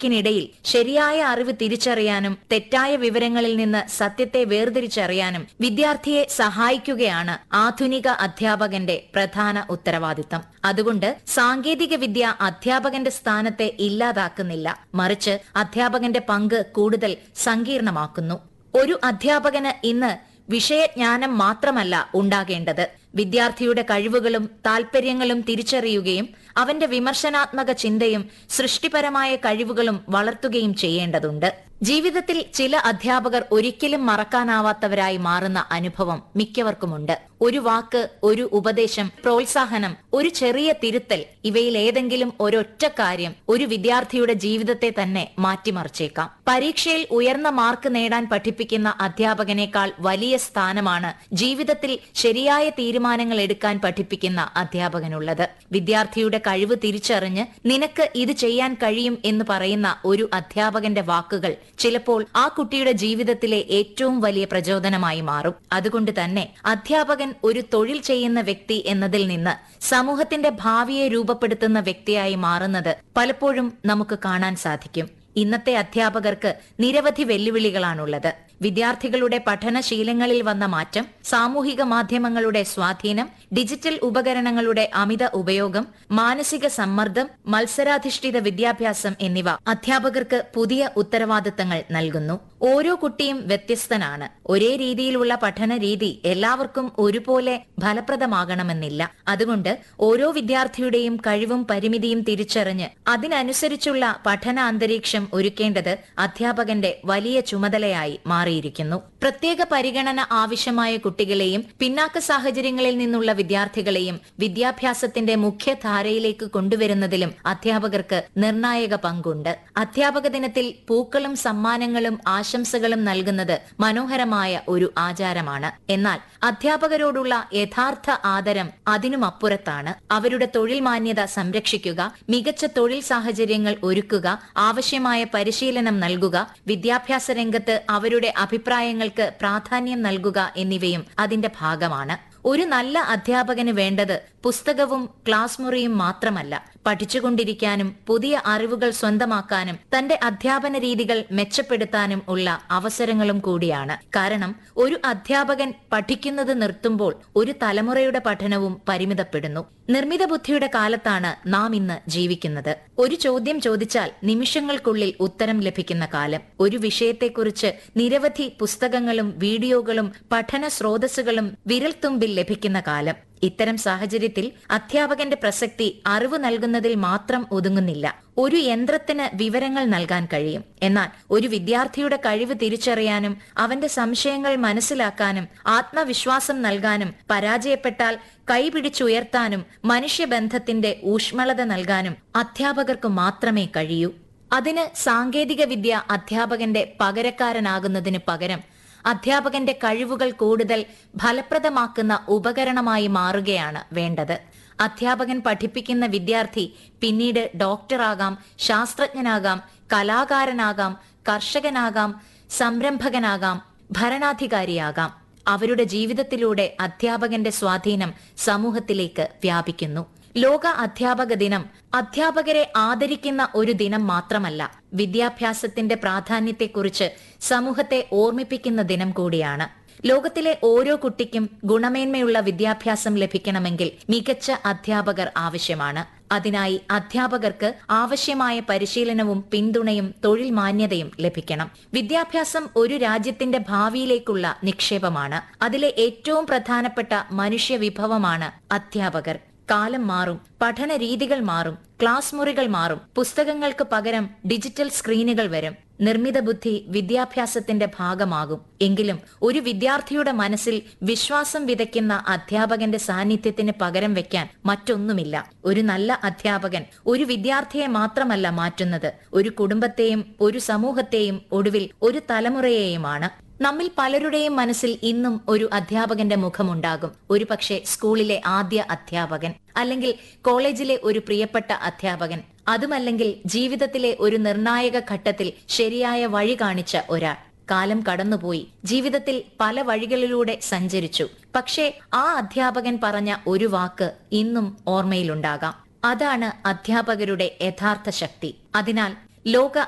ിനിടയിൽ ശരിയായ അറിവ് തിരിച്ചറിയാനും തെറ്റായ വിവരങ്ങളിൽ നിന്ന് സത്യത്തെ വേർതിരിച്ചറിയാനും വിദ്യാർത്ഥിയെ സഹായിക്കുകയാണ് ആധുനിക അധ്യാപകന്റെ പ്രധാന ഉത്തരവാദിത്തം അതുകൊണ്ട് സാങ്കേതിക വിദ്യ അധ്യാപകന്റെ സ്ഥാനത്തെ ഇല്ലാതാക്കുന്നില്ല മറിച്ച് അധ്യാപകന്റെ പങ്ക് കൂടുതൽ സങ്കീർണമാക്കുന്നു ഒരു അധ്യാപകന് ഇന്ന് വിഷയജ്ഞാനം മാത്രമല്ല ഉണ്ടാകേണ്ടത് വിദ്യാർത്ഥിയുടെ കഴിവുകളും താൽപര്യങ്ങളും തിരിച്ചറിയുകയും അവന്റെ വിമർശനാത്മക ചിന്തയും സൃഷ്ടിപരമായ കഴിവുകളും വളർത്തുകയും ചെയ്യേണ്ടതുണ്ട് ജീവിതത്തിൽ ചില അധ്യാപകർ ഒരിക്കലും മറക്കാനാവാത്തവരായി മാറുന്ന അനുഭവം മിക്കവർക്കുമുണ്ട് ഒരു വാക്ക് ഒരു ഉപദേശം പ്രോത്സാഹനം ഒരു ചെറിയ തിരുത്തൽ ഇവയിൽ ഏതെങ്കിലും ഒരൊറ്റ കാര്യം ഒരു വിദ്യാർത്ഥിയുടെ ജീവിതത്തെ തന്നെ മാറ്റിമറിച്ചേക്കാം പരീക്ഷയിൽ ഉയർന്ന മാർക്ക് നേടാൻ പഠിപ്പിക്കുന്ന അധ്യാപകനേക്കാൾ വലിയ സ്ഥാനമാണ് ജീവിതത്തിൽ ശരിയായ തീരുമാനങ്ങൾ എടുക്കാൻ പഠിപ്പിക്കുന്ന അധ്യാപകനുള്ളത് വിദ്യാർത്ഥിയുടെ കഴിവ് തിരിച്ചറിഞ്ഞ് നിനക്ക് ഇത് ചെയ്യാൻ കഴിയും എന്ന് പറയുന്ന ഒരു അധ്യാപകന്റെ വാക്കുകൾ ചിലപ്പോൾ ആ കുട്ടിയുടെ ജീവിതത്തിലെ ഏറ്റവും വലിയ പ്രചോദനമായി മാറും അതുകൊണ്ട് തന്നെ അധ്യാപകൻ ഒരു തൊഴിൽ ചെയ്യുന്ന വ്യക്തി എന്നതിൽ നിന്ന് സമൂഹത്തിന്റെ ഭാവിയെ രൂപപ്പെടുത്തുന്ന വ്യക്തിയായി മാറുന്നത് പലപ്പോഴും നമുക്ക് കാണാൻ സാധിക്കും ഇന്നത്തെ അധ്യാപകർക്ക് നിരവധി വെല്ലുവിളികളാണുള്ളത് വിദ്യാർത്ഥികളുടെ പഠനശീലങ്ങളിൽ വന്ന മാറ്റം സാമൂഹിക മാധ്യമങ്ങളുടെ സ്വാധീനം ഡിജിറ്റൽ ഉപകരണങ്ങളുടെ അമിത ഉപയോഗം മാനസിക സമ്മർദ്ദം മത്സരാധിഷ്ഠിത വിദ്യാഭ്യാസം എന്നിവ അധ്യാപകർക്ക് പുതിയ ഉത്തരവാദിത്തങ്ങൾ നൽകുന്നു ഓരോ കുട്ടിയും വ്യത്യസ്തനാണ് ഒരേ രീതിയിലുള്ള പഠന രീതി എല്ലാവർക്കും ഒരുപോലെ ഫലപ്രദമാകണമെന്നില്ല അതുകൊണ്ട് ഓരോ വിദ്യാർത്ഥിയുടെയും കഴിവും പരിമിതിയും തിരിച്ചറിഞ്ഞ് അതിനനുസരിച്ചുള്ള പഠന അന്തരീക്ഷം ഒരുക്കേണ്ടത് അധ്യാപകന്റെ വലിയ ചുമതലയായി മാറിയിരിക്കുന്നു പ്രത്യേക പരിഗണന ആവശ്യമായ കുട്ടികളെയും പിന്നാക്ക സാഹചര്യങ്ങളിൽ നിന്നുള്ള വിദ്യാർത്ഥികളെയും വിദ്യാഭ്യാസത്തിന്റെ മുഖ്യധാരയിലേക്ക് കൊണ്ടുവരുന്നതിലും അധ്യാപകർക്ക് നിർണായക പങ്കുണ്ട് അധ്യാപക ദിനത്തിൽ പൂക്കളും സമ്മാനങ്ങളും ആശംസകളും നൽകുന്നത് മനോഹരമായ ഒരു ആചാരമാണ് എന്നാൽ അധ്യാപകരോടുള്ള യഥാർത്ഥ ആദരം അതിനുമപ്പുറത്താണ് അവരുടെ തൊഴിൽ മാന്യത സംരക്ഷിക്കുക മികച്ച തൊഴിൽ സാഹചര്യങ്ങൾ ഒരുക്കുക ആവശ്യമായ പരിശീലനം നൽകുക വിദ്യാഭ്യാസ രംഗത്ത് അവരുടെ അഭിപ്രായങ്ങൾക്ക് പ്രാധാന്യം നൽകുക എന്നിവയും അതിന്റെ ഭാഗമാണ് ഒരു നല്ല അധ്യാപകന് വേണ്ടത് പുസ്തകവും ക്ലാസ് മുറിയും മാത്രമല്ല പഠിച്ചുകൊണ്ടിരിക്കാനും പുതിയ അറിവുകൾ സ്വന്തമാക്കാനും തന്റെ അധ്യാപന രീതികൾ മെച്ചപ്പെടുത്താനും ഉള്ള അവസരങ്ങളും കൂടിയാണ് കാരണം ഒരു അധ്യാപകൻ പഠിക്കുന്നത് നിർത്തുമ്പോൾ ഒരു തലമുറയുടെ പഠനവും പരിമിതപ്പെടുന്നു നിർമ്മിത ബുദ്ധിയുടെ കാലത്താണ് നാം ഇന്ന് ജീവിക്കുന്നത് ഒരു ചോദ്യം ചോദിച്ചാൽ നിമിഷങ്ങൾക്കുള്ളിൽ ഉത്തരം ലഭിക്കുന്ന കാലം ഒരു വിഷയത്തെക്കുറിച്ച് നിരവധി പുസ്തകങ്ങളും വീഡിയോകളും പഠന സ്രോതസ്സുകളും വിരൽത്തുമ്പിൽ ലഭിക്കുന്ന കാലം ഇത്തരം സാഹചര്യത്തിൽ അധ്യാപകന്റെ പ്രസക്തി അറിവ് നൽകുന്നതിൽ മാത്രം ഒതുങ്ങുന്നില്ല ഒരു യന്ത്രത്തിന് വിവരങ്ങൾ നൽകാൻ കഴിയും എന്നാൽ ഒരു വിദ്യാർത്ഥിയുടെ കഴിവ് തിരിച്ചറിയാനും അവന്റെ സംശയങ്ങൾ മനസ്സിലാക്കാനും ആത്മവിശ്വാസം നൽകാനും പരാജയപ്പെട്ടാൽ കൈപിടിച്ചുയർത്താനും മനുഷ്യബന്ധത്തിന്റെ ഊഷ്മളത നൽകാനും അധ്യാപകർക്ക് മാത്രമേ കഴിയൂ അതിന് സാങ്കേതിക വിദ്യ അധ്യാപകന്റെ പകരക്കാരനാകുന്നതിന് പകരം അധ്യാപകന്റെ കഴിവുകൾ കൂടുതൽ ഫലപ്രദമാക്കുന്ന ഉപകരണമായി മാറുകയാണ് വേണ്ടത് അധ്യാപകൻ പഠിപ്പിക്കുന്ന വിദ്യാർത്ഥി പിന്നീട് ഡോക്ടറാകാം ശാസ്ത്രജ്ഞനാകാം കലാകാരനാകാം കർഷകനാകാം സംരംഭകനാകാം ഭരണാധികാരിയാകാം അവരുടെ ജീവിതത്തിലൂടെ അധ്യാപകന്റെ സ്വാധീനം സമൂഹത്തിലേക്ക് വ്യാപിക്കുന്നു ലോക അധ്യാപക ദിനം അധ്യാപകരെ ആദരിക്കുന്ന ഒരു ദിനം മാത്രമല്ല വിദ്യാഭ്യാസത്തിന്റെ പ്രാധാന്യത്തെക്കുറിച്ച് സമൂഹത്തെ ഓർമ്മിപ്പിക്കുന്ന ദിനം കൂടിയാണ് ലോകത്തിലെ ഓരോ കുട്ടിക്കും ഗുണമേന്മയുള്ള വിദ്യാഭ്യാസം ലഭിക്കണമെങ്കിൽ മികച്ച അധ്യാപകർ ആവശ്യമാണ് അതിനായി അധ്യാപകർക്ക് ആവശ്യമായ പരിശീലനവും പിന്തുണയും തൊഴിൽ മാന്യതയും ലഭിക്കണം വിദ്യാഭ്യാസം ഒരു രാജ്യത്തിന്റെ ഭാവിയിലേക്കുള്ള നിക്ഷേപമാണ് അതിലെ ഏറ്റവും പ്രധാനപ്പെട്ട മനുഷ്യ വിഭവമാണ് അധ്യാപകർ കാലം മാറും പഠന രീതികൾ മാറും ക്ലാസ് മുറികൾ മാറും പുസ്തകങ്ങൾക്ക് പകരം ഡിജിറ്റൽ സ്ക്രീനുകൾ വരും നിർമ്മിത ബുദ്ധി വിദ്യാഭ്യാസത്തിന്റെ ഭാഗമാകും എങ്കിലും ഒരു വിദ്യാർത്ഥിയുടെ മനസ്സിൽ വിശ്വാസം വിതയ്ക്കുന്ന അധ്യാപകന്റെ സാന്നിധ്യത്തിന് പകരം വെക്കാൻ മറ്റൊന്നുമില്ല ഒരു നല്ല അധ്യാപകൻ ഒരു വിദ്യാർത്ഥിയെ മാത്രമല്ല മാറ്റുന്നത് ഒരു കുടുംബത്തെയും ഒരു സമൂഹത്തെയും ഒടുവിൽ ഒരു തലമുറയെയുമാണ് നമ്മിൽ പലരുടെയും മനസ്സിൽ ഇന്നും ഒരു അധ്യാപകന്റെ മുഖമുണ്ടാകും ഒരുപക്ഷെ സ്കൂളിലെ ആദ്യ അധ്യാപകൻ അല്ലെങ്കിൽ കോളേജിലെ ഒരു പ്രിയപ്പെട്ട അധ്യാപകൻ അതുമല്ലെങ്കിൽ ജീവിതത്തിലെ ഒരു നിർണായക ഘട്ടത്തിൽ ശരിയായ വഴി കാണിച്ച ഒരാൾ കാലം കടന്നുപോയി ജീവിതത്തിൽ പല വഴികളിലൂടെ സഞ്ചരിച്ചു പക്ഷേ ആ അധ്യാപകൻ പറഞ്ഞ ഒരു വാക്ക് ഇന്നും ഓർമ്മയിലുണ്ടാകാം അതാണ് അധ്യാപകരുടെ യഥാർത്ഥ ശക്തി അതിനാൽ ലോക